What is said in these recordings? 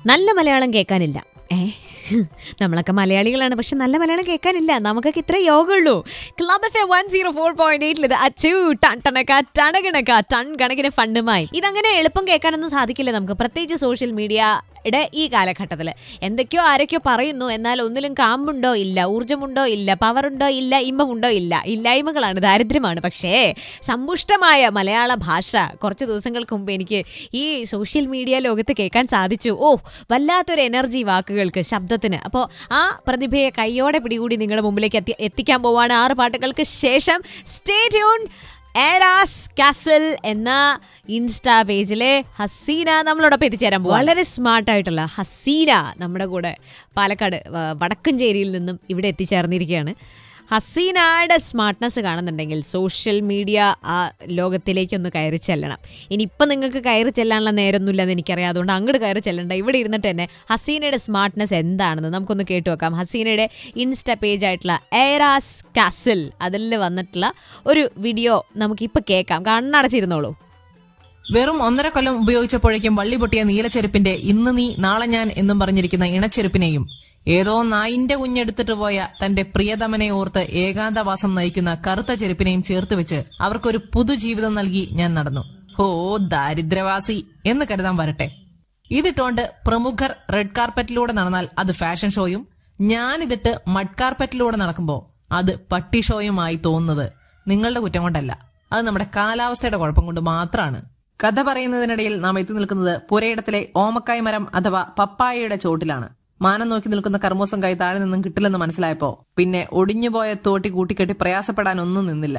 നല്ല മലയാളം കേൾക്കാനില്ല ഏ നമ്മളൊക്കെ മലയാളികളാണ് പക്ഷെ നല്ല മലയാളം കേൾക്കാനില്ല നമുക്കൊക്കെ ഇത്ര യോഗമുള്ളൂ club F A one zero four point എയ്റ്റിൽ ഇത് അച്ചു ടൺ ടണക്ക ടണകിണക്ക ടൺ കണക്കിന് ഫണ്ടുമായി ഇതങ്ങനെ എളുപ്പം കേൾക്കാനൊന്നും സാധിക്കില്ല നമുക്ക് പ്രത്യേകിച്ച് സോഷ്യൽ മീഡിയയുടെ ഈ കാലഘട്ടത്തിൽ എന്തൊക്കെയോ ആരൊക്കെയോ പറയുന്നു എന്നാൽ ഒന്നിലും കാമ്പുണ്ടോ ഇല്ല ഊർജ്ജമുണ്ടോ ഇല്ല പവറുണ്ടോ ഇല്ല ഇമ്പമുണ്ടോ ഇല്ല ഇല്ലായ്മകളാണ് ദാരിദ്ര്യമാണ് പക്ഷേ സമ്പുഷ്ടമായ മലയാള ഭാഷ കുറച്ച് ദിവസങ്ങൾക്ക് മുമ്പ് എനിക്ക് ഈ സോഷ്യൽ മീഡിയ ലോകത്ത് കേൾക്കാൻ സാധിച്ചു ഓ വല്ലാത്തൊരു എനർജി വാക്കുകൾക്ക് ശബ്ദത്തിന് അപ്പോൾ ആ പ്രതിഭയെ കൈയോടെ പിടികൂടി നിങ്ങളുടെ മുമ്പിലേക്ക് എത്തി എത്തിക്കാൻ പോവാണ് ആറ് പാട്ടുകൾക്ക് ശേഷം സ്റ്റേ ട്യൂൺ എറാസ് കാസൽ എന്ന ഇൻസ്റ്റാ പേജിലെ ഹസീന നമ്മളോടൊപ്പം എത്തിച്ചേരാൻ പോകും വളരെ സ്മാർട്ട് ആയിട്ടുള്ള ഹസീന നമ്മുടെ കൂടെ പാലക്കാട് വ- വടക്കഞ്ചേരിയിൽ നിന്നും ഇവിടെ എത്തിച്ചേർന്നിരിക്കുകയാണ് ഹസീനയുടെ സ്മാർട്ട്നെസ് കാണുന്നുണ്ടെങ്കിൽ സോഷ്യൽ മീഡിയ ആ ലോകത്തിലേക്കൊന്ന് കയറി ചെല്ലണം ഇനിയിപ്പം നിങ്ങൾക്ക് കയറി ചെല്ലാനുള്ള നേരമൊന്നുമില്ലെന്ന് എനിക്കറിയാം അതുകൊണ്ട് അങ്ങോട്ട് കയറി ചെല്ലണ്ട ഇവിടെ ഇരുന്നിട്ട് തന്നെ ഹസീനയുടെ സ്മാർട്ട്നെസ് എന്താണെന്ന് നമുക്കൊന്ന് കേട്ടു വെക്കാം ഹസീനയുടെ ഇൻസ്റ്റ പേജ് ആയിട്ടുള്ള എയറാസ് കാസിൽ അതിൽ വന്നിട്ടുള്ള ഒരു വീഡിയോ നമുക്കിപ്പോൾ കേൾക്കാം കണ്ണടച്ചിരുന്നോളൂ വെറും ഒന്നര കൊല്ലം ഉപയോഗിച്ചപ്പോഴേക്കും വള്ളി പൊട്ടിയ നീലച്ചെരുപ്പിന്റെ ഇന്ന് നീ നാളെ ഞാൻ എന്നും പറഞ്ഞിരിക്കുന്ന ഇണച്ചെരുപ്പിനെയും ഏതോ നായിന്റെ കുഞ്ഞെടുത്തിട്ട് പോയ തന്റെ പ്രിയതമനെ ഓർത്ത് ഏകാന്തവാസം നയിക്കുന്ന കറുത്ത ചെരുപ്പിനെയും ചേർത്ത് വെച്ച് അവർക്കൊരു പുതുജീവിതം നൽകി ഞാൻ നടന്നു ഓ ദാരിദ്ര്യവാസി എന്ന് കരുതാൻ വരട്ടെ ഇതിട്ടോണ്ട് പ്രമുഖർ റെഡ് കാർപ്പറ്റിലൂടെ നടന്നാൽ അത് ഫാഷൻ ഷോയും ഞാനിതിട്ട് മഡ് കാർപ്പറ്റിലൂടെ നടക്കുമ്പോ അത് പട്ടി ഷോയുമായി തോന്നുന്നത് നിങ്ങളുടെ കുറ്റം കൊണ്ടല്ല അത് നമ്മുടെ കാലാവസ്ഥയുടെ കുഴപ്പം കൊണ്ട് മാത്രമാണ് കഥ പറയുന്നതിനിടയിൽ നാം എത്തി നിൽക്കുന്നത് പുരയിടത്തിലെ ഓമക്കായ് മരം അഥവാ പപ്പായയുടെ ചോട്ടിലാണ് മാനം നോക്കി നിൽക്കുന്ന കർമ്മോസം കൈ താഴെ നിന്നും കിട്ടില്ലെന്ന് മനസ്സിലായപ്പോ പിന്നെ ഒടിഞ്ഞുപോയ തോട്ടി കൂട്ടിക്കെട്ടി പ്രയാസപ്പെടാൻ ഒന്നും നിന്നില്ല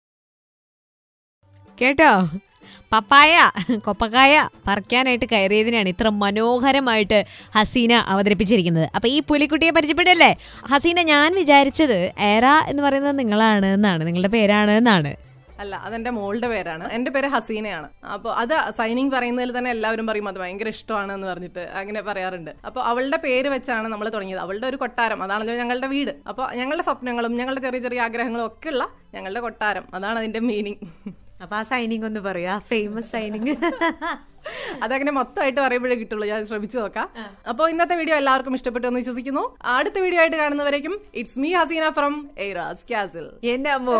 കേട്ടോ പപ്പായ കൊപ്പക്കായ പറിക്കാനായിട്ട് കയറിയതിനാണ് ഇത്ര മനോഹരമായിട്ട് ഹസീന അവതരിപ്പിച്ചിരിക്കുന്നത് അപ്പൊ ഈ പുലിക്കുട്ടിയെ പരിചയപ്പെടല്ലേ ഹസീന ഞാൻ വിചാരിച്ചത് ഏറ എന്ന് പറയുന്നത് നിങ്ങളാണ് എന്നാണ് നിങ്ങളുടെ പേരാണ് എന്നാണ് അല്ല അതെന്റെ മോളുടെ പേരാണ് എന്റെ പേര് ഹസീനയാണ് അപ്പോൾ അത് സൈനിങ് പറയുന്നതിൽ തന്നെ എല്ലാവരും പറയും അത് ഭയങ്കര ഇഷ്ടമാണ് എന്ന് പറഞ്ഞിട്ട് അങ്ങനെ പറയാറുണ്ട് അപ്പോൾ അവളുടെ പേര് വെച്ചാണ് നമ്മൾ തുടങ്ങിയത് അവളുടെ ഒരു കൊട്ടാരം അതാണല്ലോ ഞങ്ങളുടെ വീട് അപ്പോൾ ഞങ്ങളുടെ സ്വപ്നങ്ങളും ഞങ്ങളുടെ ചെറിയ ചെറിയ ആഗ്രഹങ്ങളും ഒക്കെ ഉള്ള ഞങ്ങളുടെ കൊട്ടാരം അതാണ് അതിന്റെ മീനിങ് അപ്പൊ ആ സൈനിങ് ഒന്ന് പറയാ ഫേമസ് സൈനിങ് അതങ്ങനെ മൊത്തമായിട്ട് പറയുമ്പോഴേ കിട്ടുള്ളൂ ഞാൻ ശ്രമിച്ചു നോക്കാം അപ്പോൾ ഇന്നത്തെ വീഡിയോ എല്ലാവർക്കും ഇഷ്ടപ്പെട്ടു എന്ന് വിശ്വസിക്കുന്നു അടുത്ത വീഡിയോ ആയിട്ട് കാണുന്നവരേക്കും it's me Haseena from Eras Castle എന്റെ അമ്മോ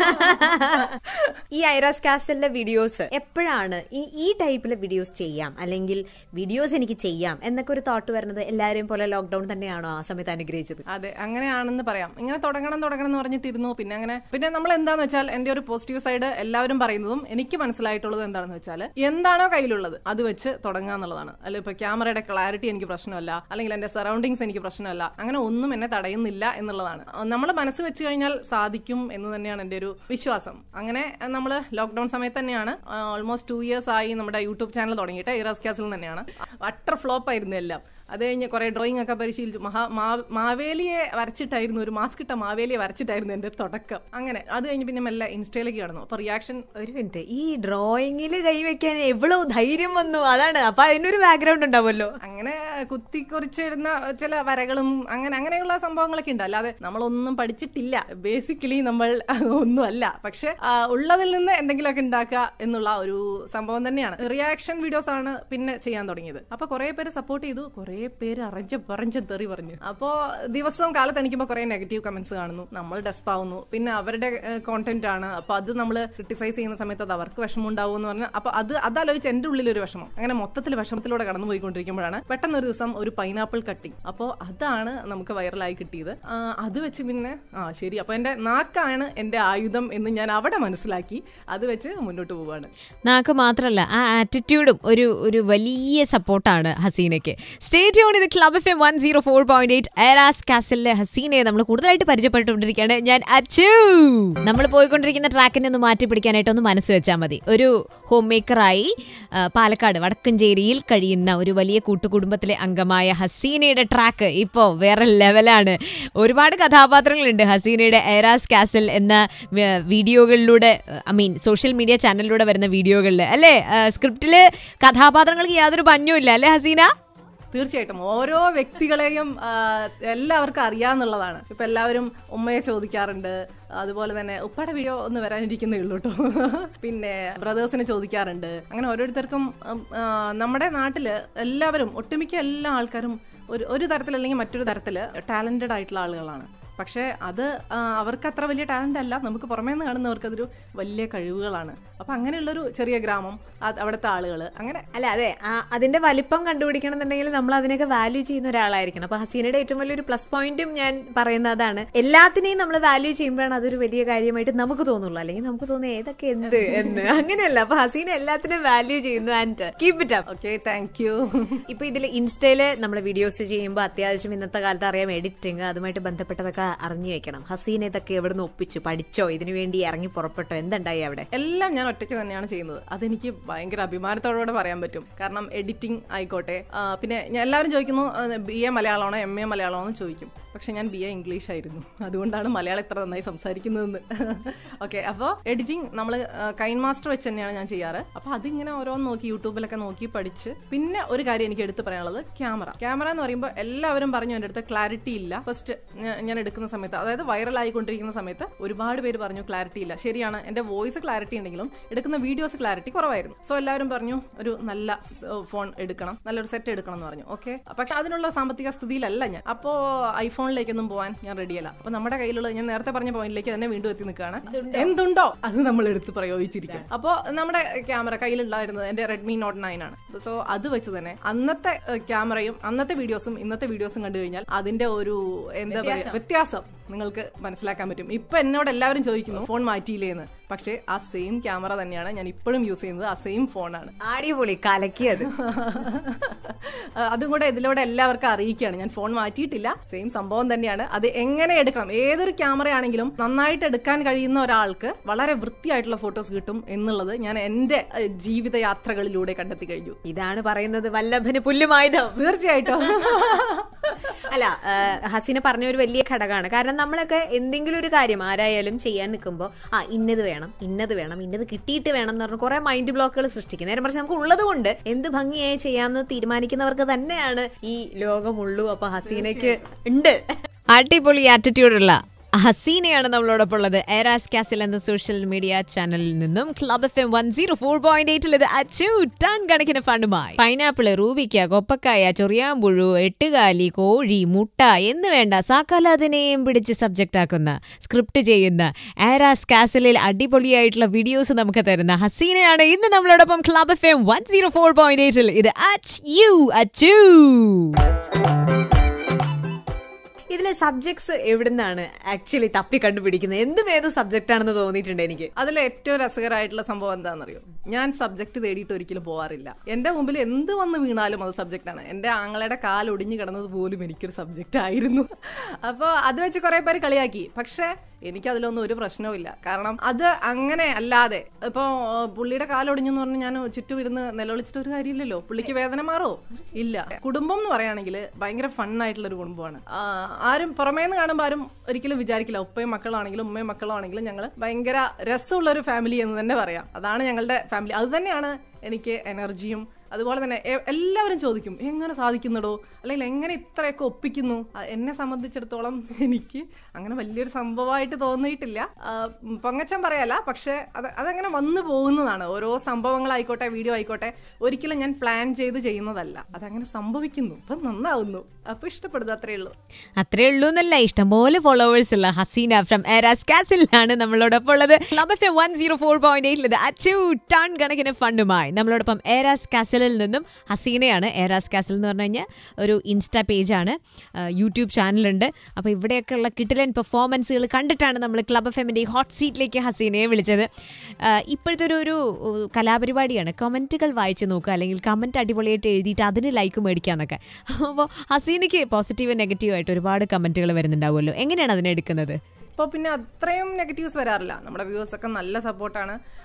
ഈ ഐറാസ് കാസ്റ്റലിന്റെ വീഡിയോസ് എപ്പോഴാണ് ഈ ഈ ടൈപ്പിലെ വീഡിയോസ് ചെയ്യാം അല്ലെങ്കിൽ വീഡിയോസ് എനിക്ക് ചെയ്യാം എന്നൊക്കെ ഒരു തോട്ട് വരുന്നത് എല്ലാവരെയും പോലെ ലോക്ക്ഡൌൺ തന്നെയാണോ ആ സമയത്ത് അനുഗ്രഹിച്ചത് അതെ അങ്ങനെയാണെന്ന് പറയാം ഇങ്ങനെ തുടങ്ങണം തുടങ്ങണം എന്ന് പറഞ്ഞിട്ടിരുന്നു പിന്നെ അങ്ങനെ പിന്നെ നമ്മൾ എന്താന്ന് വെച്ചാൽ എന്റെ ഒരു പോസിറ്റീവ് സൈഡ് എല്ലാവരും പറയുന്നതും എനിക്ക് മനസ്സിലായിട്ടുള്ളത് എന്താണെന്ന് വെച്ചാൽ എന്താണോ കയ്യിലുള്ളത് അത് വെച്ച് തുടങ്ങുക എന്നുള്ളതാണ് അല്ല ഇപ്പൊ ക്യാമറയുടെ ക്ലാരിറ്റി എനിക്ക് പ്രശ്നമല്ല അല്ലെങ്കിൽ എന്റെ സറൗണ്ടിങ്സ് എനിക്ക് പ്രശ്നമല്ല അങ്ങനെ ഒന്നും എന്നെ തടയുന്നില്ല എന്നുള്ളതാണ് നമ്മൾ മനസ്സ് വെച്ച് കഴിഞ്ഞാൽ സാധിക്കും എന്ന് തന്നെയാണ് എന്റെ ഒരു വിശ്വാസം അങ്ങനെ നമ്മൾ ലോക്ക്ഡൌൺ സമയത്ത് തന്നെയാണ് ഓൾമോസ്റ്റ് ടു ഇയേഴ്സ് ആയി നമ്മുടെ യൂട്യൂബ് ചാനൽ തുടങ്ങിയിട്ട് ഇറാസ് ക്യാസിൽ തന്നെയാണ് അട്ടർ ഫ്ലോപ്പ് ആയിരുന്നു എല്ലാം അത് കഴിഞ്ഞ് കുറെ ഡ്രോയിങ് ഒക്കെ പരിശീലിച്ചു മഹാ മാ- മാവേലിയെ വരച്ചിട്ടായിരുന്നു ഒരു മാസ്ക് ഇട്ട മാവേലിയെ വരച്ചിട്ടായിരുന്നു എന്റെ തുടക്കം അങ്ങനെ അത് കഴിഞ്ഞ് പിന്നെ മെല്ലെ ഇൻസ്റ്റയിലേക്ക് കടന്നു അപ്പൊ റിയാക്ഷൻ ഒരു മിനിറ്റ് ഈ ഡ്രോയിങ്ങിൽ കൈവയ്ക്കാൻ എவ்வளவு ധൈര്യം വന്നു അതാണ് അപ്പൊ അതിനൊരു ബാക്ക്ഗ്രൗണ്ട് ഉണ്ടാവുമല്ലോ അങ്ങനെ കുത്തിക്കുറിച്ചിടുന്ന ചില വരകളും അങ്ങനെ അങ്ങനെയുള്ള സംഭവങ്ങളൊക്കെ ഉണ്ട് അല്ലാതെ നമ്മളൊന്നും പഠിച്ചിട്ടില്ല ബേസിക്കലി നമ്മൾ ഒന്നും അല്ല പക്ഷെ ആ, ഉള്ളതിൽ നിന്ന് എന്തെങ്കിലുമൊക്കെ ഉണ്ടാക്കുക എന്നുള്ള ഒരു സംഭവം തന്നെയാണ് റിയാക്ഷൻ വീഡിയോസ് ആണ് പിന്നെ ചെയ്യാൻ തുടങ്ങിയത് അപ്പൊ കുറെ പേര് സപ്പോർട്ട് ചെയ്തു കുറെ പേര് അറിഞ്ഞ പറഞ്ഞ തെറി പറഞ്ഞു അപ്പോ ദിവസവും കാലത്ത് എണിക്കുമ്പോൾ കുറെ നെഗറ്റീവ് കമന്റ്സ് കാണുന്നു നമ്മൾ ഡെസ്പ് ആവുന്നു പിന്നെ അവരുടെ കോണ്ടന്റ് ആണ് അപ്പൊ അത് നമ്മൾ ക്രിട്ടിസൈസ് ചെയ്യുന്ന സമയത്ത് അത് അവർക്ക് വിഷമം ഉണ്ടാവും എന്ന് പറഞ്ഞാൽ അപ്പൊ അത് അതാലോചിച്ച് എന്റെ ഉള്ളിൽ ഒരു വിഷമം അങ്ങനെ മൊത്തത്തിൽ വിഷമത്തിലൂടെ കടന്നു പോയിക്കൊണ്ടിരിക്കുമ്പോഴാണ് പെട്ടെന്ന് ഒരു ദിവസം ഒരു പൈനാപ്പിൾ കട്ടിങ് അപ്പോൾ അതാണ് നമുക്ക് വൈറലായി കിട്ടിയത് ആ, അത് വെച്ച് പിന്നെ ആ ശരി അപ്പൊ എന്റെ നാക്കാണ് എന്റെ ആയുധം എന്ന് ഞാൻ അവിടെ മനസ്സിലാക്കി അത് വെച്ച് മുന്നോട്ട് പോവാണ് നാക്ക് മാത്രമല്ല ആ ആറ്റിറ്റ്യൂഡും ഒരു ഒരു വലിയ സപ്പോർട്ടാണ് ഹസീനയ്ക്ക് സ്റ്റേറ്റ് യൂൺ ഇത് club F M one zero four point eight Eras കാസലിലെ ഹസീനയെ നമ്മൾ കൂടുതലായിട്ട് പരിചയപ്പെട്ടുകൊണ്ടിരിക്കുകയാണ് ഞാൻ അച്ചു നമ്മൾ പോയിക്കൊണ്ടിരിക്കുന്ന ട്രാക്കിനെ ഒന്ന് മാറ്റി പിടിക്കാനായിട്ട് ഒന്ന് മനസ്സ് വെച്ചാൽ മതി ഒരു ഹോം മേക്കറായി ആ, പാലക്കാട് വടക്കഞ്ചേരിയിൽ കഴിയുന്ന ഒരു വലിയ കൂട്ടുകുടുംബത്തിലെ അംഗമായ ഹസീനയുടെ ട്രാക്ക് ഇപ്പോൾ വേറെ ലെവലാണ് ഒരുപാട് കഥാപാത്രങ്ങളുണ്ട് ഹസീനയുടെ എറാസ് കാസൽ എന്ന വ- വീഡിയോകളിലൂടെ ഐ മീൻ സോഷ്യൽ മീഡിയ ചാനലിലൂടെ വരുന്ന വീഡിയോകളിൽ അല്ലേ സ്ക്രിപ്റ്റിൽ കഥാപാത്രങ്ങൾക്ക് യാതൊരു പഞ്ഞുമില്ല അല്ലേ ഹസീന തീർച്ചയായിട്ടും ഓരോ വ്യക്തികളെയും ആ, എല്ലാവർക്കും അറിയാന്നുള്ളതാണ് ഇപ്പൊ എല്ലാവരും ഉമ്മയെ ചോദിക്കാറുണ്ട് അതുപോലെ തന്നെ ഉപ്പയുടെ വീഡിയോ ഒന്ന് വരാനിരിക്കുന്നേ ഉള്ളൂ കേട്ടോ പിന്നെ ബ്രദേഴ്സിനെ ചോദിക്കാറുണ്ട് അങ്ങനെ ഓരോരുത്തർക്കും ഉം, ആ, നമ്മുടെ നാട്ടില് എല്ലാവരും ഒട്ടുമിക്ക എല്ലാ ആൾക്കാരും ഒരു ഒരു തരത്തിൽ അല്ലെങ്കിൽ മറ്റൊരു തരത്തിൽ ടാലന്റഡ് ആയിട്ടുള്ള ആളുകളാണ് പക്ഷേ അത് ആ, അവർക്ക് അത്ര വലിയ ടാലന്റ് അല്ല നമുക്ക് പുറമേ നിന്ന് കാണുന്നവർക്ക് അതൊരു വലിയ കഴിവുകളാണ് അപ്പൊ അങ്ങനെയുള്ളൊരു ചെറിയ ഗ്രാമം അത് അവിടുത്തെ ആളുകൾ അങ്ങനെ അല്ല അതെ ആ, അതിന്റെ വലിപ്പം കണ്ടുപിടിക്കണം എന്നുണ്ടെങ്കിൽ നമ്മൾ അതിനൊക്കെ വാല്യൂ ചെയ്യുന്ന ഒരാളായിരിക്കണം അപ്പൊ ഹസീനയുടെ ഏറ്റവും വലിയൊരു പ്ലസ് പോയിന്റും ഞാൻ പറയുന്നത് അതാണ് എല്ലാത്തിനെയും നമ്മൾ വാല്യൂ ചെയ്യുമ്പോഴാണ് അതൊരു വലിയ കാര്യമായിട്ട് നമുക്ക് തോന്നുള്ളൂ അല്ലെങ്കിൽ നമുക്ക് തോന്നുന്നു ഏതൊക്കെ എന്ത് എന്ന് അങ്ങനെയല്ല അപ്പൊ ഹസീന എല്ലാത്തിനും വാല്യൂ ചെയ്യുന്നു and keep it up okay thank you ഇപ്പൊ ഇതിൽ ഇൻസ്റ്റയില് നമ്മൾ വീഡിയോസ് ചെയ്യുമ്പോൾ അത്യാവശ്യം ഇന്നത്തെ കാലത്ത് അറിയാം എഡിറ്റിംഗ് അതുമായിട്ട് ബന്ധപ്പെട്ടതൊക്കെ അറിഞ്ഞു വെക്കണം ഹസീന ഇതൊക്കെ എവിടെ നിന്ന് ഒപ്പിച്ചു പഠിച്ചോ ഇതിനു വേണ്ടി ഇറങ്ങി പുറപ്പെട്ടോ എന്തുണ്ടായി അവിടെ എല്ലാം ഞാൻ ഒറ്റയ്ക്ക് തന്നെയാണ് ചെയ്യുന്നത് അതെനിക്ക് ഭയങ്കര അഭിമാനത്തോടെ പറയാൻ പറ്റും കാരണം എഡിറ്റിംഗ് ആയിക്കോട്ടെ ആ, പിന്നെ ഞാൻ എല്ലാവരും ചോദിക്കുന്നു ബി എ മലയാളമാണോ എം എ മലയാളമാണോ എന്ന് ചോദിക്കും പക്ഷെ ഞാൻ ബി എ ഇംഗ്ലീഷ് ആയിരുന്നു അതുകൊണ്ടാണ് മലയാളം ഇത്ര നന്നായി സംസാരിക്കുന്നതെന്ന് ഓക്കെ അപ്പോൾ എഡിറ്റിംഗ് നമ്മൾ കൈൻ മാസ്റ്റർ വെച്ച് തന്നെയാണ് ഞാൻ ചെയ്യാറ് അപ്പോൾ അതിങ്ങനെ ഓരോന്ന് നോക്കി യൂട്യൂബിലൊക്കെ നോക്കി പഠിച്ച് പിന്നെ ഒരു കാര്യം എനിക്ക് എടുത്ത് പറയാനുള്ളത് ക്യാമറ ക്യാമറ എന്ന് പറയുമ്പോൾ എല്ലാവരും പറഞ്ഞു എൻ്റെ അടുത്ത് ക്ലാരിറ്റി ഇല്ല ഫസ്റ്റ് ഞാൻ എടുക്കുന്ന സമയത്ത് അതായത് വൈറൽ ആയിക്കൊണ്ടിരിക്കുന്ന സമയത്ത് ഒരുപാട് പേര് പറഞ്ഞു ക്ലാരിറ്റി ഇല്ല ശരിയാണ് എൻ്റെ വോയിസ് ക്ലാരിറ്റി ഉണ്ടെങ്കിലും എടുക്കുന്ന വീഡിയോസ് ക്ലാരിറ്റി കുറവായിരുന്നു സോ എല്ലാവരും പറഞ്ഞു ഒരു നല്ല ഫോൺ എടുക്കണം നല്ലൊരു സെറ്റ് എടുക്കണം എന്ന് പറഞ്ഞു ഓക്കെ പക്ഷെ അതിനുള്ള സാമ്പത്തിക സ്ഥിതിയിലല്ല ഞാൻ അപ്പോൾ ഐഫോണിലേക്കൊന്നും പോകാൻ ഞാൻ റെഡിയല്ല അപ്പൊ നമ്മുടെ കയ്യിലുള്ള ഞാൻ നേരത്തെ പറഞ്ഞ പോയിന്റിലേക്ക് തന്നെ വീണ്ടും എത്തി നിൽക്കുകയാണ് എന്തുണ്ടോ അത് നമ്മൾ എടുത്ത് പ്രയോഗിച്ചിരിക്കും അപ്പോൾ നമ്മുടെ ക്യാമറ കയ്യിലുണ്ടായിരുന്നത് എന്റെ റെഡ്മി നോട്ട് നയൻ ആണ് സോ അത് വെച്ച് തന്നെ അന്നത്തെ ഏഹ്, ക്യാമറയും അന്നത്തെ വീഡിയോസും ഇന്നത്തെ വീഡിയോസും കണ്ടു കഴിഞ്ഞാൽ അതിന്റെ ഒരു എന്താ പറയുക വ്യത്യാസം നിങ്ങൾക്ക് മനസ്സിലാക്കാൻ പറ്റും ഇപ്പൊ എന്നോട് എല്ലാവരും ചോദിക്കുന്നു ഫോൺ മാറ്റിയില്ലേ എന്ന് പക്ഷേ ആ സെയിം ക്യാമറ തന്നെയാണ് ഞാൻ ഇപ്പോഴും യൂസ് ചെയ്യുന്നത് ആ സെയിം ഫോണാണ് അടിപൊളി കലക്കിയത് അതും കൂടെ ഇതിലൂടെ എല്ലാവർക്കും അറിയിക്കുകയാണ് ഞാൻ ഫോൺ മാറ്റിയിട്ടില്ല സെയിം സംഭവം തന്നെയാണ് അത് എങ്ങനെ എടുക്കണം ഏതൊരു ക്യാമറ ആണെങ്കിലും നന്നായിട്ട് എടുക്കാൻ കഴിയുന്ന ഒരാൾക്ക് വളരെ വൃത്തിയായിട്ടുള്ള ഫോട്ടോസ് കിട്ടും എന്നുള്ളത് ഞാൻ എന്റെ ഏഹ്, ജീവിതയാത്രകളിലൂടെ കണ്ടെത്തി കഴിഞ്ഞു ഇതാണ് പറയുന്നത് വല്ലഭന് പുല്ലുമായുധം തീർച്ചയായിട്ടും അല്ല ആ, ഹസീന പറഞ്ഞ ഒരു വലിയ ഘടകമാണ് കാരണം നമ്മളൊക്കെ എന്തെങ്കിലും ഒരു കാര്യം ആരായാലും ചെയ്യാൻ നിൽക്കുമ്പോൾ ആ ഇന്നത് വേണം ഇന്നത് വേണം ഇന്നത് കിട്ടിയിട്ട് വേണം എന്ന് പറഞ്ഞ് കുറെ മൈൻഡ് ബ്ലോക്കുകൾ സൃഷ്ടിക്കും നേരെ മറിച്ച് നമുക്ക് ഉള്ളത് കൊണ്ട് എന്ത് ഭംഗിയായി ചെയ്യാമെന്ന് തീരുമാനിക്കുന്നവർക്ക് തന്നെയാണ് ഈ ലോകമുള്ളൂ അപ്പൊ ഹസീനയ്ക്ക് ഉണ്ട് അടിപൊളി ആറ്റിറ്റ്യൂഡുള്ള ഹസീനയാണ് നമ്മളോടൊപ്പം ഉള്ളത് എറാസ് കാസിൽ എന്ന സോഷ്യൽ മീഡിയ ചാനലിൽ നിന്നും club F M one zero four point എയ്റ്റിൽ ഇത് അച്ചു ടൺ കണക്കിന് ഫണ്ടുമായി പൈനാപ്പിള് റൂബിക്ക കൊപ്പക്കായ ചൊറിയാമ്പുഴു എട്ടുകാലി കോഴി മുട്ട എന്ന് വേണ്ട സാക്കാലാതിനെയും പിടിച്ച് സബ്ജക്റ്റ് ആക്കുന്ന സ്ക്രിപ്റ്റ് ചെയ്യുന്ന എറാസ് കാസിലിൽ അടിപൊളിയായിട്ടുള്ള വീഡിയോസ് നമുക്ക് തരുന്ന ഹസീനയാണ് ഇന്ന് നമ്മളോടൊപ്പം club F M one zero four point എയ്റ്റിൽ ഇത് അച്ച് യു അച്ചു ഇതിലെ സബ്ജക്ട്സ് എവിടുന്നാണ് ആക്ച്വലി തപ്പി കണ്ടുപിടിക്കുന്നത് എന്തും ഏത് സബ്ജക്റ്റ് ആണെന്ന് തോന്നിയിട്ടുണ്ട് എനിക്ക് അതിൽ ഏറ്റവും രസകരമായിട്ടുള്ള സംഭവം എന്താണെന്നറിയോ ഞാൻ സബ്ജക്ട് തേടിയിട്ട് ഒരിക്കലും പോവാറില്ല എന്റെ മുമ്പിൽ എന്ത് വന്ന് വീണാലും അത് സബ്ജക്റ്റ് ആണ് എന്റെ ആങ്ങളയുടെ കാൽ ഒടിഞ്ഞു കിടന്നത് പോലും എനിക്കൊരു സബ്ജക്റ്റ് ആയിരുന്നു അപ്പോൾ അത് വെച്ച് കുറെ പേര് കളിയാക്കി പക്ഷേ എനിക്ക് അതിലൊന്നും ഒരു പ്രശ്നവുമില്ല കാരണം അത് അങ്ങനെ അല്ലാതെ ഇപ്പൊ പുള്ളിയുടെ കാലൊടിഞ്ഞെന്ന് പറഞ്ഞ് ഞാൻ ചുറ്റും ഇരുന്ന് നിലവിളിച്ചിട്ട് ഒരു കാര്യമില്ലല്ലോ പുള്ളിക്ക് വേദന മാറോ ഇല്ല കുടുംബം എന്ന് പറയുകയാണെങ്കിൽ ഭയങ്കര ഫണ്ണായിട്ടുള്ള ഒരു കുടുംബമാണ് ആ, ആരും പുറമേന്ന് കാണുമ്പോൾ ആരും ഒരിക്കലും വിചാരിക്കില്ല ഉപ്പയും മക്കളാണെങ്കിലും ഉമ്മയും മക്കളാണെങ്കിലും ഞങ്ങൾ ഭയങ്കര രസമുള്ള ഒരു ഫാമിലി എന്ന് തന്നെ പറയാം അതാണ് ഞങ്ങളുടെ ഫാമിലി അത് തന്നെയാണ് എനിക്ക് എനർജിയും അതുപോലെ തന്നെ എ- എല്ലാവരും ചോദിക്കും എങ്ങനെ സാധിക്കുന്നടോ അല്ലെങ്കിൽ എങ്ങനെ ഇത്രയൊക്കെ ഒപ്പിക്കുന്നു ആ, എന്നെ സംബന്ധിച്ചിടത്തോളം എനിക്ക് അങ്ങനെ വലിയൊരു സംഭവമായിട്ട് തോന്നിയിട്ടില്ല ആ, ഉം, പൊങ്ങച്ചം പറയല്ല പക്ഷെ അത് അതങ്ങനെ വന്നു പോകുന്നതാണ് ഓരോ സംഭവങ്ങളായിക്കോട്ടെ വീഡിയോ ആയിക്കോട്ടെ ഒരിക്കലും ഞാൻ പ്ലാൻ ചെയ്ത് ചെയ്യുന്നതല്ല അതങ്ങനെ സംഭവിക്കുന്നു അപ്പം നന്നാവുന്നു അപ്പൊ ഇഷ്ടപ്പെടുന്നു അത്രേ ഉള്ളൂ അത്രേ ഉള്ളൂ എന്നല്ല ഇഷ്ടംപോലെ ഫോളോവേഴ്സ് ഉള്ള ഹസീന ഫ്രം എറാസ് കാസിലാണ് നമ്മളോടൊപ്പം ഉള്ളത് club F one zero four point എയ്റ്റിൽ അച്ചു ടൺ കണക്കിന് ഫണ്ടുമായി നമ്മളോടൊപ്പം എറാസ് കാസിലിൽ നിന്നും ഹസീനയാണ് എറാസ് കാസിൽ എന്ന് പറഞ്ഞു കഴിഞ്ഞാൽ ഒരു ഇൻസ്റ്റാ പേജാണ് യൂട്യൂബ് ചാനലുണ്ട് അപ്പോൾ ഇവിടെയൊക്കെ ഉള്ള കിട്ടിലൻ പെർഫോമൻസുകൾ കണ്ടിട്ടാണ് നമ്മൾ ക്ലബ് എഫ് എമ്മിൻ്റെ ഈ ഹോട്ട് സീറ്റിലേക്ക് ഹസീനയെ വിളിച്ചത് ആ, ഇപ്പോഴത്തെ ഒരു ഒരു uh, കലാപരിപാടിയാണ് കമൻറ്റുകൾ വായിച്ച് നോക്കുക അല്ലെങ്കിൽ കമൻറ്റ് അടിപൊളിയായിട്ട് എഴുതിയിട്ട് അതിന് ലൈക്ക് മേടിക്കാന്നൊക്കെ അപ്പോൾ ഹസീനയ്ക്ക് പോസിറ്റീവ് നെഗറ്റീവ് ആയിട്ട് ഒരുപാട് കമൻറ്റുകൾ വരുന്നുണ്ടാവുമല്ലോ എങ്ങനെയാണ് അതിനെ എടുക്കുന്നത് ഇപ്പോൾ പിന്നെ അത്രയും നെഗറ്റീവ്സ് വരാറില്ല നമ്മുടെ വ്യൂവേഴ്സ് ഒക്കെ നല്ല സപ്പോർട്ടാണ്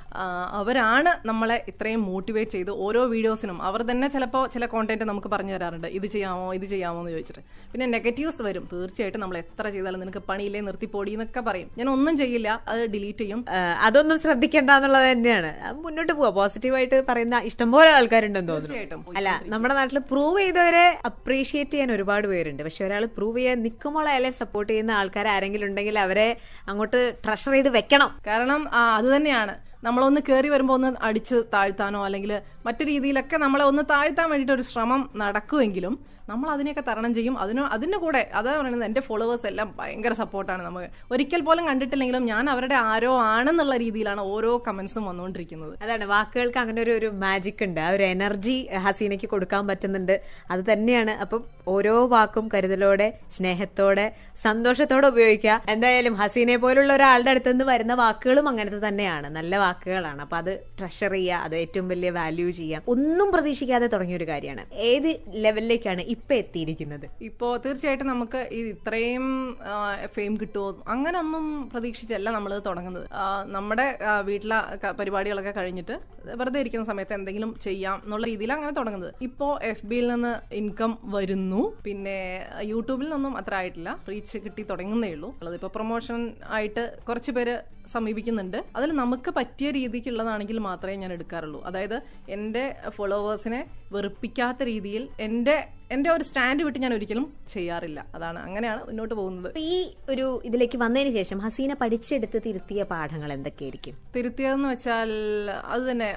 ആ, അവരാണ് നമ്മളെ ഇത്രയും മോട്ടിവേറ്റ് ചെയ്ത് ഓരോ വീഡിയോസിനും അവർ തന്നെ ചിലപ്പോൾ ചില കോണ്ടന്റ് നമുക്ക് പറഞ്ഞു തരാറുണ്ട് ഇത് ചെയ്യാമോ ഇത് ചെയ്യാമോ എന്ന് ചോദിച്ചിട്ട് പിന്നെ നെഗറ്റീവ്സ് വരും തീർച്ചയായിട്ടും നമ്മൾ എത്ര ചെയ്താലും നിനക്ക് പണിയില്ലേ നിർത്തിപ്പോടി എന്നൊക്കെ പറയും ഞാൻ ഒന്നും ചെയ്യില്ല അത് ഡിലീറ്റ് ചെയ്യും ആ, അതൊന്നും ശ്രദ്ധിക്കേണ്ട എന്നുള്ളത് തന്നെയാണ് അത് മുന്നോട്ട് പോവാ പോസിറ്റീവായിട്ട് പറയുന്ന ഇഷ്ടംപോലെ ആൾക്കാരുണ്ടെന്ന് തോന്നുന്നു തീർച്ചയായിട്ടും അല്ല നമ്മുടെ നാട്ടിൽ പ്രൂവ് ചെയ്തവരെ അപ്രീഷിയേറ്റ് ചെയ്യാൻ ഒരുപാട് പേരുണ്ട് പക്ഷെ ഒരാൾ പ്രൂവ് ചെയ്യാൻ നിൽക്കുമ്പോൾ അയാളെ സപ്പോർട്ട് ചെയ്യുന്ന ആൾക്കാർ ആരെങ്കിലും ഉണ്ടെങ്കിൽ അവരെ അങ്ങോട്ട് ട്രഷർ ചെയ്ത് വെക്കണം കാരണം ആ, അത് തന്നെയാണ് നമ്മളൊന്ന് കയറി വരുമ്പോൾ ഒന്ന് അടിച്ച് താഴ്ത്താനോ അല്ലെങ്കിൽ മറ്റു രീതിയിലൊക്കെ നമ്മളെ ഒന്ന് താഴ്ത്താൻ വേണ്ടിയിട്ട് ഒരു ശ്രമം നടക്കുമെങ്കിലും നമ്മൾ അതിനെയൊക്കെ തരണം ചെയ്യും അതിന് അതിന്റെ കൂടെ അതാ പറയുന്നത് എന്റെ ഫോളോവേഴ്സ് എല്ലാം ഭയങ്കര സപ്പോർട്ടാണ് നമുക്ക് ഒരിക്കൽ പോലും കണ്ടിട്ടില്ലെങ്കിലും ഞാൻ അവരുടെ ആരോ ആണെന്നുള്ള രീതിയിലാണ് ഓരോ കമന്റ്സും വന്നുകൊണ്ടിരിക്കുന്നത് അതാണ് വാക്കുകൾക്ക് അങ്ങനെ ഒരു ഒരു മാജിക് ഉണ്ട് ആ ഒരു എനർജി ഹസീനയ്ക്ക് കൊടുക്കാൻ പറ്റുന്നുണ്ട് അത് തന്നെയാണ് അപ്പം ഓരോ വാക്കും കരുതലോടെ സ്നേഹത്തോടെ സന്തോഷത്തോടെ ഉപയോഗിക്കുക എന്തായാലും ഹസീനെ പോലുള്ള ഒരാളുടെ അടുത്ത് നിന്ന് വരുന്ന വാക്കുകളും അങ്ങനത്തെ തന്നെയാണ് നല്ല വാക്കുകളാണ് അപ്പൊ അത് ട്രഷർ ചെയ്യുക അത് ഏറ്റവും വലിയ വാല്യൂ ചെയ്യാം ഒന്നും പ്രതീക്ഷിക്കാതെ തുടങ്ങിയ ഒരു കാര്യമാണ് ഏത് ലെവലിലേക്കാണ് ഇപ്പൊ എത്തിയിരിക്കുന്നത് ഇപ്പോ തീർച്ചയായിട്ടും നമുക്ക് ഈ ഇത്രയും ഫെയിം കിട്ടുമോ അങ്ങനെയൊന്നും പ്രതീക്ഷിച്ചല്ല നമ്മൾ തുടങ്ങുന്നത് ആ, നമ്മുടെ ആ, വീട്ടിലെ ക- പരിപാടികളൊക്കെ കഴിഞ്ഞിട്ട് വെറുതെ ഇരിക്കുന്ന സമയത്ത് എന്തെങ്കിലും ചെയ്യാം എന്നുള്ള രീതിയിലാണ് അങ്ങനെ തുടങ്ങുന്നത് ഇപ്പോ എഫ് ബിയിൽ നിന്ന് ഇൻകം വരുന്നു പിന്നെ യൂട്യൂബിൽ നിന്നും അത്ര ആയിട്ടില്ല റീച്ച് കിട്ടി തുടങ്ങുന്നേ ഉള്ളൂ ഉള്ളത് ഇപ്പൊ പ്രൊമോഷൻ ആയിട്ട് കുറച്ച് പേര് സമീപിക്കുന്നുണ്ട് അതിൽ നമുക്ക് പറ്റിയ രീതിക്കുള്ളതാണെങ്കിൽ മാത്രമേ ഞാൻ എടുക്കാറുള്ളൂ അതായത് എൻ്റെ ഫോളോവേഴ്സിനെ വെറുപ്പിക്കാത്ത രീതിയിൽ എൻ്റെ എൻ്റെ ഒരു സ്റ്റാൻഡ് വിട്ട് ഞാൻ ഒരിക്കലും ചെയ്യാറില്ല അതാണ് അങ്ങനെയാണ് മുന്നോട്ട് പോകുന്നത് അപ്പൊ ഈ ഒരു ഇതിലേക്ക് വന്നതിന് ശേഷം ഹസീന പഠിച്ചെടുത്ത് തിരുത്തിയ പാഠങ്ങൾ എന്തൊക്കെയായിരിക്കും തിരുത്തിയതെന്ന് വെച്ചാൽ അത് തന്നെ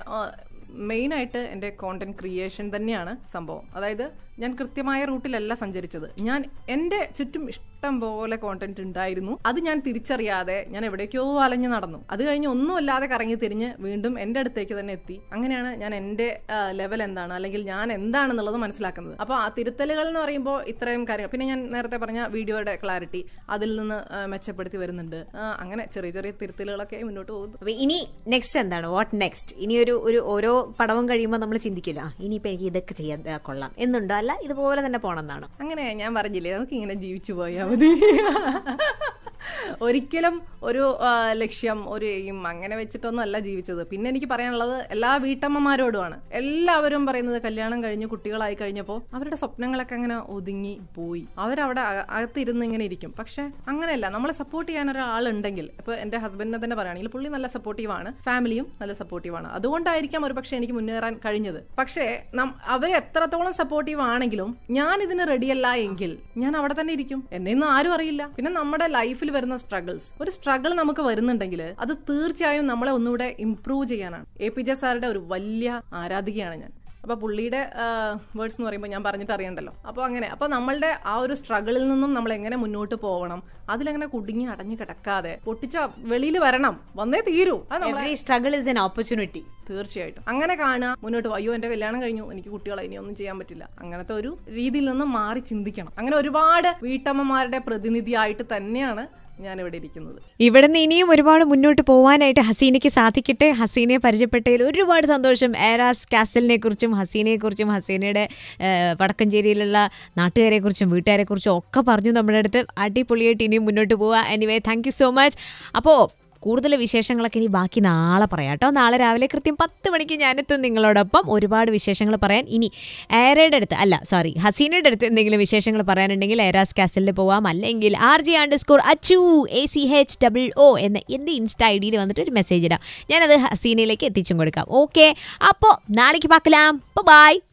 മെയിൻ ആയിട്ട് എൻ്റെ കോണ്ടന്റ് ക്രിയേഷൻ തന്നെയാണ് സംഭവം അതായത് ഞാൻ കൃത്യമായ റൂട്ടിലല്ല സഞ്ചരിച്ചത് ഞാൻ എൻ്റെ ചുറ്റും ഇഷ്ടം പോലെ കോണ്ടന്റ് ഉണ്ടായിരുന്നു അത് ഞാൻ തിരിച്ചറിയാതെ ഞാൻ എവിടേക്കോ അലഞ്ഞു നടന്നു അത് കഴിഞ്ഞ് ഒന്നുമല്ലാതെ കറങ്ങി തിരിഞ്ഞ് വീണ്ടും എൻ്റെ അടുത്തേക്ക് തന്നെ എത്തി അങ്ങനെയാണ് ഞാൻ എൻ്റെ ലെവൽ എന്താണ് അല്ലെങ്കിൽ ഞാൻ എന്താണെന്നുള്ളത് മനസ്സിലാക്കുന്നത് അപ്പോൾ ആ തിരുത്തലുകൾ എന്ന് പറയുമ്പോൾ ഇത്രയും കാര്യങ്ങൾ പിന്നെ ഞാൻ നേരത്തെ പറഞ്ഞ വീഡിയോയുടെ ക്ലാരിറ്റി അതിൽ നിന്ന് ആ, മെച്ചപ്പെടുത്തി വരുന്നുണ്ട് ആ, അങ്ങനെ ചെറിയ ചെറിയ തിരുത്തലുകളൊക്കെ മുന്നോട്ട് പോകുന്നു അപ്പൊ ഇനി നെക്സ്റ്റ് എന്താണ് വാട്ട് നെക്സ്റ്റ് ഇനി ഒരു ഒരു ഓരോ പടവും കഴിയുമ്പോൾ നമ്മൾ ചിന്തിക്കില്ല ആ ഇനിയിപ്പോ എനിക്ക് ഇതൊക്കെ ചെയ്യാൻ ആ, കൊള്ളാം എന്നുണ്ടോ അല്ല ഇതുപോലെ തന്നെ പോണം എന്നാണോ അങ്ങനെ ഞാൻ പറഞ്ഞില്ലേ നമുക്ക് ഇങ്ങനെ ജീവിച്ചു പോയാൽ മതി ഒരിക്കലും ഒരു ആ, ലക്ഷ്യം ഒരു എയിം അങ്ങനെ വെച്ചിട്ടൊന്നും അല്ല ജീവിച്ചത് പിന്നെ എനിക്ക് പറയാനുള്ളത് എല്ലാ വീട്ടമ്മമാരോടുമാണ് എല്ലാവരും പറയുന്നത് കല്യാണം കഴിഞ്ഞ് കുട്ടികളായി കഴിഞ്ഞപ്പോൾ അവരുടെ സ്വപ്നങ്ങളൊക്കെ അങ്ങനെ ഒതുങ്ങി പോയി അവരവിടെ അക- അകത്തിരുന്ന് ഇങ്ങനെ ഇരിക്കും പക്ഷെ അങ്ങനെയല്ല നമ്മളെ സപ്പോർട്ട് ചെയ്യാൻ ഒരാളുണ്ടെങ്കിൽ ഇപ്പൊ എന്റെ ഹസ്ബൻഡിനെ തന്നെ പറയുകയാണെങ്കിൽ പുള്ളി നല്ല സപ്പോർട്ടീവാണ് ഫാമിലിയും നല്ല സപ്പോർട്ടീവാണ് അതുകൊണ്ടായിരിക്കാം ഒരു പക്ഷെ എനിക്ക് മുന്നേറാൻ കഴിഞ്ഞത് പക്ഷേ നം- അവര് എത്രത്തോളം സപ്പോർട്ടീവ് ആണെങ്കിലും ഞാൻ ഇതിന് റെഡിയല്ല എങ്കിൽ ഞാൻ അവിടെ തന്നെ ഇരിക്കും എന്നെ ഒന്നും ആരും അറിയില്ല പിന്നെ നമ്മുടെ ലൈഫിൽ വരുന്ന സ്ട്രഗിൾസ് ഒരു സ്ട്രഗിൾ നമുക്ക് വരുന്നുണ്ടെങ്കിൽ അത് തീർച്ചയായും നമ്മളെ ഒന്നുകൂടെ ഇംപ്രൂവ് ചെയ്യാനാണ് എ പി ജെ സാറുടെ ഒരു വലിയ ആരാധികയാണ് ഞാൻ അപ്പൊ പുള്ളിയുടെ വേർഡ്സ് എന്ന് പറയുമ്പോൾ ഞാൻ പറഞ്ഞിട്ട് അറിയണ്ടല്ലോ അപ്പോൾ അങ്ങനെ അപ്പോൾ നമ്മളുടെ ആ ഒരു സ്ട്രഗിളിൽ നിന്നും നമ്മൾ എങ്ങനെ മുന്നോട്ട് പോകണം അതിലങ്ങനെ കുടുങ്ങി അടഞ്ഞു കിടക്കാതെ പൊട്ടിച്ച വെളിയിൽ വരണം വന്നേ തീരൂ അത് നമ്മളെ every struggle is an opportunity തീർച്ചയായിട്ടും അങ്ങനെ കാണുക മുന്നോട്ട് പോ. അയ്യോ എന്റെ കല്യാണം കഴിഞ്ഞു എനിക്ക് കുട്ടികളെ ഇനി ഒന്നും ചെയ്യാൻ പറ്റില്ല അങ്ങനത്തെ ഒരു രീതിയിൽ നിന്ന് മാറി ചിന്തിക്കണം അങ്ങനെ ഒരുപാട് വീട്ടമ്മമാരുടെ പ്രതിനിധിയായിട്ട് തന്നെയാണ് ഞാൻ ഇവിടെ ഇരിക്കുന്നത് ഇവിടെ നിന്ന് ഇനിയും ഒരുപാട് മുന്നോട്ട് പോകാനായിട്ട് ഹസീനയ്ക്ക് സാധിക്കട്ടെ ഹസീനയെ പരിചയപ്പെട്ടതിൽ ഒരുപാട് സന്തോഷം എയറാസ് കാസലിനെ കുറിച്ചും ഹസീനയെ കുറിച്ചും ഹസീനയുടെ ഏഹ്, വടക്കഞ്ചേരിയിലുള്ള നാട്ടുകാരെ കുറിച്ചും വീട്ടുകാരെ കുറിച്ചും ഒക്കെ പറഞ്ഞു നമ്മുടെ അടുത്ത് അടിപൊളിയായിട്ട് ഇനിയും മുന്നോട്ട് പോവുക anyway thank you so much അപ്പോൾ കൂടുതൽ വിശേഷങ്ങളൊക്കെ ഇനി ബാക്കി നാളെ പറയാം കേട്ടോ നാളെ രാവിലെ കൃത്യം പത്ത് മണിക്ക് ഞാനെത്തും നിങ്ങളോടൊപ്പം ഒരുപാട് വിശേഷങ്ങൾ പറയാൻ ഇനി ഏറയുടെ അടുത്ത് അല്ല സോറി ഹസീനയുടെ അടുത്ത് എന്തെങ്കിലും വിശേഷങ്ങൾ പറയാനുണ്ടെങ്കിൽ ഏറാസ് കാസലിൽ പോവാം അല്ലെങ്കിൽ R G underscore Achu A C H double O എന്ന എൻ്റെ ഇൻസ്റ്റ ഐ ഡിയിൽ വന്നിട്ട് ഒരു മെസ്സേജ് ഇടാം ഞാനത് ഹസീനയിലേക്ക് എത്തിച്ചും കൊടുക്കാം ഓക്കെ അപ്പോൾ നാളേക്ക് പാക്കലാം ബൈ